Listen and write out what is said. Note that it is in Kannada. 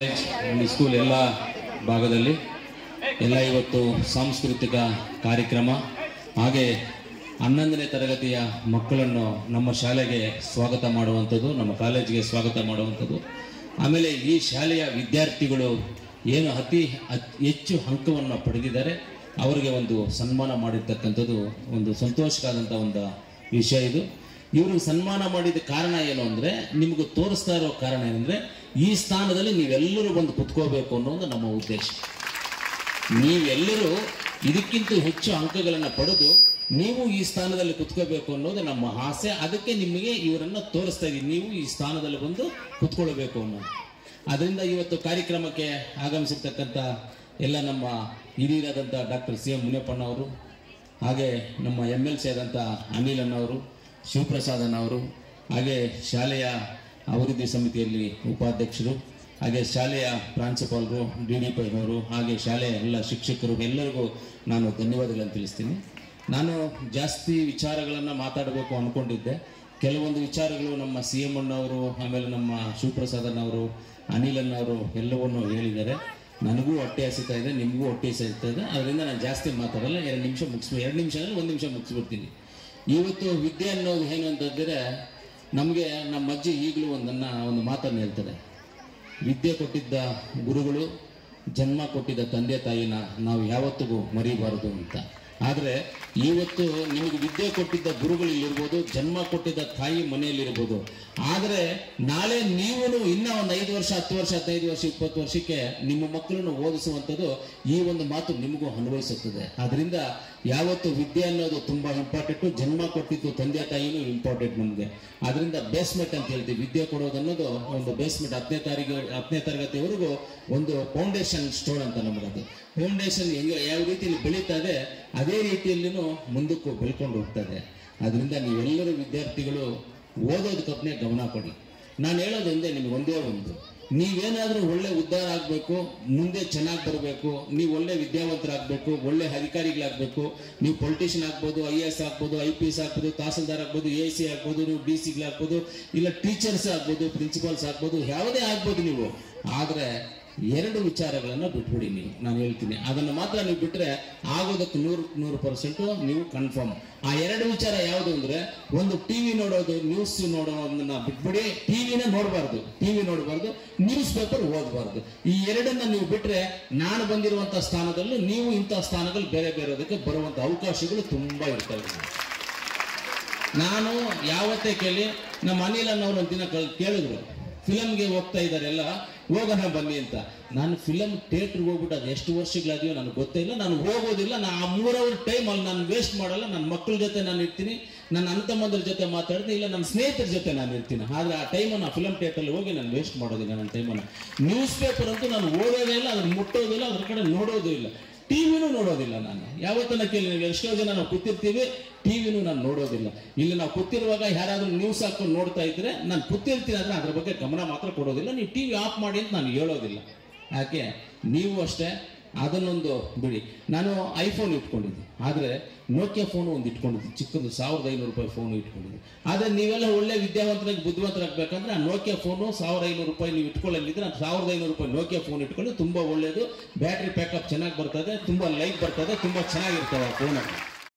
ಒಂದು ಸ್ಕೂಲ್ ಎಲ್ಲ ಭಾಗದಲ್ಲಿ ಎಲ್ಲ ಇವತ್ತು ಸಾಂಸ್ಕೃತಿಕ ಕಾರ್ಯಕ್ರಮ ಹಾಗೆ ಹನ್ನೊಂದನೇ ತರಗತಿಯ ಮಕ್ಕಳನ್ನು ನಮ್ಮ ಶಾಲೆಗೆ ಸ್ವಾಗತ ಮಾಡುವಂಥದ್ದು ನಮ್ಮ ಕಾಲೇಜಿಗೆ ಸ್ವಾಗತ ಮಾಡುವಂಥದ್ದು ಆಮೇಲೆ ಈ ಶಾಲೆಯ ವಿದ್ಯಾರ್ಥಿಗಳು ಏನು ಅತಿ ಅತ್- ಹೆಚ್ಚು ಅಂಕವನ್ನು ಪಡೆದಿದ್ದಾರೆ ಅವರಿಗೆ ಒಂದು ಸನ್ಮಾನ ಮಾಡಿರ್ತಕ್ಕಂಥದ್ದು ಒಂದು ಸಂತೋಷಕಾದಂಥ ಒಂದು ವಿಷಯ ಇದು ಇವರು ಸನ್ಮಾನ ಮಾಡಿದ ಕಾರಣ ಏನು ಅಂದ್ರೆ ನಿಮ್ಗೆ ತೋರಿಸ್ತಾ ಇರೋ ಕಾರಣ ಏನಂದ್ರೆ ಈ ಸ್ಥಾನದಲ್ಲಿ ನೀವೆಲ್ಲರೂ ಬಂದು ಕುತ್ಕೋಬೇಕು ಅನ್ನೋದು ನಮ್ಮ ಉದ್ದೇಶ ನೀವೆಲ್ಲರೂ ಇದಕ್ಕಿಂತ ಹೆಚ್ಚು ಅಂಕಗಳನ್ನು ಪಡೆದು ನೀವು ಈ ಸ್ಥಾನದಲ್ಲಿ ಕುತ್ಕೋಬೇಕು ಅನ್ನೋದು ನಮ್ಮ ಆಸೆ ಅದಕ್ಕೆ ನಿಮಗೆ ಇವರನ್ನ ತೋರಿಸ್ತಾ ಇದೀವಿ ನೀವು ಈ ಸ್ಥಾನದಲ್ಲಿ ಬಂದು ಕುತ್ಕೊಳ್ಬೇಕು ಅನ್ನೋದು ಅದರಿಂದ ಇವತ್ತು ಕಾರ್ಯಕ್ರಮಕ್ಕೆ ಆಗಮಿಸಿರ್ತಕ್ಕಂಥ ಎಲ್ಲ ನಮ್ಮ ಹಿರಿಯರಾದಂಥ ಡಾಕ್ಟರ್ ಸಿ ಎಂ ಮುನಿಯಪ್ಪಣ್ಣ ಅವರು ಹಾಗೆ ನಮ್ಮ ಎಮ್ ಎಲ್ ಸಿ ಆದಂಥ ಅನಿಲ್ ಅಣ್ಣವರು ಶಿವಪ್ರಸಾದ್ ಅಣ್ಣವರು ಹಾಗೆ ಶಾಲೆಯ ಅಭಿವೃದ್ಧಿ ಸಮಿತಿಯಲ್ಲಿ ಉಪಾಧ್ಯಕ್ಷರು ಹಾಗೆ ಶಾಲೆಯ ಪ್ರಾಂಶುಪಾಲರು ಡಿ ಡಿ ಪಿ ಅವರು ಹಾಗೆ ಶಾಲೆಯ ಎಲ್ಲ ಶಿಕ್ಷಕರು ಎಲ್ಲರಿಗೂ ನಾನು ಧನ್ಯವಾದಗಳನ್ನು ತಿಳಿಸ್ತೀನಿ ನಾನು ಜಾಸ್ತಿ ವಿಚಾರಗಳನ್ನು ಮಾತಾಡಬೇಕು ಅಂದ್ಕೊಂಡಿದ್ದೆ ಕೆಲವೊಂದು ವಿಚಾರಗಳು ನಮ್ಮ ಸಿ ಎಂ ಅಣ್ಣವರು ಆಮೇಲೆ ನಮ್ಮ ಶಿವಪ್ರಸಾದ್ ಅಣ್ಣವರು ಅನಿಲ್ ಅಣ್ಣವರು ಎಲ್ಲವನ್ನು ಹೇಳಿದ್ದಾರೆ ನನಗೂ ಹೊಟ್ಟೆ ಹಸಿತಾ ಇದೆ ನಿಮಗೂ ಹೊಟ್ಟೆ ಹಸಿತಾ ಇದೆ ಅದರಿಂದ ನಾನು ಜಾಸ್ತಿ ಮಾತಾಡಲ್ಲ ಎರಡು ನಿಮಿಷ ಮುಗಿಸ್ಬೋ ಎರಡು ನಿಮಿಷ ಅಂದರೆ ಒಂದು ನಿಮಿಷ ಮುಗಿಸ್ಬಿಡ್ತೀನಿ ಇವತ್ತು ವಿದ್ಯೆ ಅನ್ನೋದು ಏನು ಅಂತಂದರೆ ನಮಗೆ ನಮ್ಮ ಅಜ್ಜಿ ಈಗಲೂ ಒಂದನ್ನು ಒಂದು ಮಾತನ್ನು ಹೇಳ್ತಾರೆ ವಿದ್ಯೆ ಕೊಟ್ಟಿದ್ದ ಗುರುಗಳು ಜನ್ಮ ಕೊಟ್ಟಿದ್ದ ತಂದೆ ತಾಯಿನ ನಾವು ಯಾವತ್ತಿಗೂ ಮರಿಬಾರದು ಅಂತ ಆದರೆ ಇವತ್ತು ನಿಮಗೆ ವಿದ್ಯೆ ಕೊಟ್ಟಿದ್ದ ಗುರುಗಳು ಇಲ್ಲಿರ್ಬೋದು ಜನ್ಮ ಕೊಟ್ಟಿದ್ದ ತಾಯಿ ಮನೆಯಲ್ಲಿರ್ಬೋದು ಆದರೆ ನಾಳೆ ನೀವು ಇನ್ನೂ ಒಂದು ಐದು ವರ್ಷ ಹತ್ತು ವರ್ಷ ಹದಿನೈದು ವರ್ಷ ಇಪ್ಪತ್ತು ವರ್ಷಕ್ಕೆ ನಿಮ್ಮ ಮಕ್ಕಳನ್ನು ಓದಿಸುವಂಥದ್ದು ಈ ಒಂದು ಮಾತು ನಿಮಗೂ ಅನ್ವಯಿಸುತ್ತದೆ ಅದರಿಂದ ಯಾವತ್ತು ವಿದ್ಯೆ ಅನ್ನೋದು ತುಂಬಾ ಇಂಪಾರ್ಟೆಂಟು ಜನ್ಮ ಕೊಟ್ಟಿದ್ದು ತಂದೆ ತಾಯಿನೂ ಇಂಪಾರ್ಟೆಂಟ್ ನಮಗೆ ಅದರಿಂದ ಬೇಸ್ಮೆಂಟ್ ಅಂತ ಹೇಳ್ತೀವಿ ವಿದ್ಯೆ ಕೊಡೋದು ಅನ್ನೋದು ಒಂದು ಬೇಸ್ಮೆಂಟ್ ಹತ್ತನೇ ತಾರೀಕು ಹತ್ತನೇ ತರಗತಿವರೆಗೂ ಒಂದು ಫೌಂಡೇಶನ್ ಸ್ಟೋನ್ ಅಂತ ನಮಗದು ಫೌಂಡೇಶನ್ ಹೆಂಗೆ ಯಾವ ರೀತಿಯಲ್ಲಿ ಬೆಳೀತಾ ಇದೆ ಅದೇ ರೀತಿಯಲ್ಲಿನೂ ಮುಂದಕ್ಕೂ ಬೆಳ್ಕೊಂಡು ಹೋಗ್ತದೆ ಅದರಿಂದ ನೀವೆಲ್ಲರೂ ವಿದ್ಯಾರ್ಥಿಗಳು ಓದೋದಕ್ಕಪ್ಪನೇ ಗಮನ ಕೊಡಿ ನಾನು ಹೇಳೋದು ಒಂದೇ ನಿಮ್ಗೆ ಒಂದೇ ಒಂದು ನೀವೇನಾದ್ರೂ ಒಳ್ಳೆ ಉದ್ಧಾರ ಆಗಬೇಕು ಮುಂದೆ ಚೆನ್ನಾಗಿ ಬರಬೇಕು ನೀವು ಒಳ್ಳೆ ವಿದ್ಯಾವಂತರಾಗಬೇಕು ಒಳ್ಳೆ ಅಧಿಕಾರಿಗಳಾಗಬೇಕು ನೀವು ಪೊಲಿಟಿಷಿಯನ್ ಆಗ್ಬೋದು ಐ ಎಸ್ ಆಗ್ಬೋದು ಐ ಪಿ ಎಸ್ ಆಗ್ಬೋದು ತಹಸೀಲ್ದಾರ್ ಆಗ್ಬೋದು ಎ ಸಿ ಆಗ್ಬೋದು ನೀವು ಡಿ ಸಿಗಳಾಗ್ಬೋದು ಇಲ್ಲ ಟೀಚರ್ಸ್ ಆಗ್ಬೋದು ಪ್ರಿನ್ಸಿಪಾಲ್ಸ್ ಆಗ್ಬೋದು ಯಾವುದೇ ಆಗ್ಬೋದು ನೀವು ಆದರೆ ಎರಡು ವಿಚಾರಗಳನ್ನು ಬಿಟ್ಬಿಡಿ ನೀವು ನಾನು ಹೇಳ್ತೀನಿ ಅದನ್ನು ಮಾತ್ರ ನೀವು ಬಿಟ್ಟರೆ ಆಗೋದಕ್ಕೆ ನೂರು ನೂರು ಪರ್ಸೆಂಟು ನೀವು ಕನ್ಫರ್ಮ್ ಆ ಎರಡು ವಿಚಾರ ಯಾವುದು ಅಂದ್ರೆ ಒಂದು ಟಿವಿ ನೋಡೋದು ನ್ಯೂಸ್ ನೋಡೋದನ್ನ ಬಿಟ್ಬಿಡಿ ಟಿವಿನ ನೋಡಬಾರ್ದು ಟಿವಿ ನೋಡಬಾರ್ದು ನ್ಯೂಸ್ ಪೇಪರ್ ಓದಬಾರ್ದು ಈ ಎರಡನ್ನ ನೀವು ಬಿಟ್ರೆ ನಾನು ಬಂದಿರುವಂತ ಸ್ಥಾನದಲ್ಲೂ ನೀವು ಇಂಥ ಸ್ಥಾನಗಳು ಬೇರೆ ಬೇರೆದಕ್ಕೆ ಬರುವಂತ ಅವಕಾಶಗಳು ತುಂಬಾ ಇರ್ತವೆ ನಾನು ಯಾವತ್ತೇ ಕೇಳಿ ನಮ್ಮ ಅನಿಲ್ ಅನ್ನೋರು ಒಂದು ದಿನ ಕಳ್- ಕೇಳಿದ್ರು ಫಿಲಮ್ಗೆ ಹೋಗ್ತಾ ಇದ್ದಾರೆಲ್ಲ ಹೋಗೋಣ ಬನ್ನಿ ಅಂತ ನಾನು ಫಿಲಮ್ ಥಿಯೇಟ್ರಿಗೆ ಹೋಗ್ಬಿಟ್ಟು ಅದು ಎಷ್ಟು ವರ್ಷಗಳಾಗಿಯೋ ನನಗೆ ಗೊತ್ತೇ ಇಲ್ಲ ನಾನು ಹೋಗೋದಿಲ್ಲ ನಾನು ಆ ಮೂರ್ ಅವರ್ ಟೈಮ್ ಅಲ್ಲಿ ನಾನು ವೇಸ್ಟ್ ಮಾಡಲ್ಲ ನನ್ನ ಮಕ್ಕಳ ಜೊತೆ ನಾನು ಇರ್ತೀನಿ ನನ್ನ ಅಣ್ಣ ಜೊತೆ ಮಾತಾಡ್ತೀನಿ ಇಲ್ಲ ನನ್ನ ಸ್ನೇಹಿತರ ಜೊತೆ ನಾನು ಇರ್ತೀನಿ ಆದ್ರೆ ಆ ಟೈಮನ್ನು ಆ ಫಿಲಮ್ ಥಿಯೇಟರ್ಲಿ ಹೋಗಿ ನಾನು ವೇಸ್ಟ್ ಮಾಡೋದಿಲ್ಲ ನನ್ನ ಟೈಮನ್ನು ನ್ಯೂಸ್ ಪೇಪರ್ ಅಂತೂ ನಾನು ಓದೋದೇ ಇಲ್ಲ ಅದನ್ನ ಮುಟ್ಟೋದಿಲ್ಲ ಅದ್ರ ಕಡೆ ನೋಡೋದು ಇಲ್ಲ ಟಿವಿನೂ ನೋಡೋದಿಲ್ಲ ನಾನು ಯಾವತ್ತನ್ನ ಕೇಳಿ ನೀವು ಎಷ್ಟೋ ಜನ ನಾವು ಕೂತಿರ್ತೀವಿ ಟಿವಿನೂ ನಾನು ನೋಡೋದಿಲ್ಲ ಇಲ್ಲಿ ನಾವು ಕೂತಿರುವಾಗ ಯಾರಾದ್ರೂ ನ್ಯೂಸ್ ಹಾಕೊಂಡು ನೋಡ್ತಾ ಇದ್ರೆ ನಾನು ಕೂತಿರ್ತೀನಿ ಅಂದ್ರೆ ಅದ್ರ ಬಗ್ಗೆ ಗಮನ ಮಾತ್ರ ಕೊಡೋದಿಲ್ಲ ನೀವು ಟಿವಿ ಆಫ್ ಮಾಡಿ ಅಂತ ನಾನು ಹೇಳೋದಿಲ್ಲ ಯಾಕೆ ನೀವು ಅಷ್ಟೇ ಅದನ್ನೊಂದು ಬಿಡಿ ನಾನು ಐಫೋನ್ ಇಟ್ಕೊಂಡಿದ್ದೆ ಆದರೆ ನೋಕಿಯಾ ಫೋನು ಒಂದು ಇಟ್ಕೊಂಡಿದ್ದೆ ಚಿಕ್ಕದು ಸಾವಿರದ ಐನೂರು ರೂಪಾಯಿ ಫೋನು ಇಟ್ಕೊಂಡಿದ್ದೆ ಆದರೆ ನೀವೆಲ್ಲ ಒಳ್ಳೆ ವಿದ್ಯಾವಂತರಾಗಿ ಬುದ್ಧಿವಂತರಾಗಬೇಕಂದ್ರೆ ಆ ನೋಕಿಯಾ ಫೋನು ಸಾವಿರದ ಐನೂರು ರೂಪಾಯಿ ನೀವು ಇಟ್ಕೊಳ್ಳಂಗಿದ್ರೆ ನಾನು ಸಾವಿರದ ಐನೂರು ರೂಪಾಯಿ ನೋಕಿಯಾ ಫೋನ್ ಇಟ್ಕೊಂಡು ತುಂಬ ಒಳ್ಳೆಯದು ಬ್ಯಾಟ್ರಿ ಬ್ಯಾಕಪ್ ಚೆನ್ನಾಗಿ ಬರ್ತದೆ ತುಂಬ ಲೈಟ್ ಬರ್ತದೆ ತುಂಬ ಚೆನ್ನಾಗಿರ್ತವೆ ಆ ಫೋನಲ್ಲಿ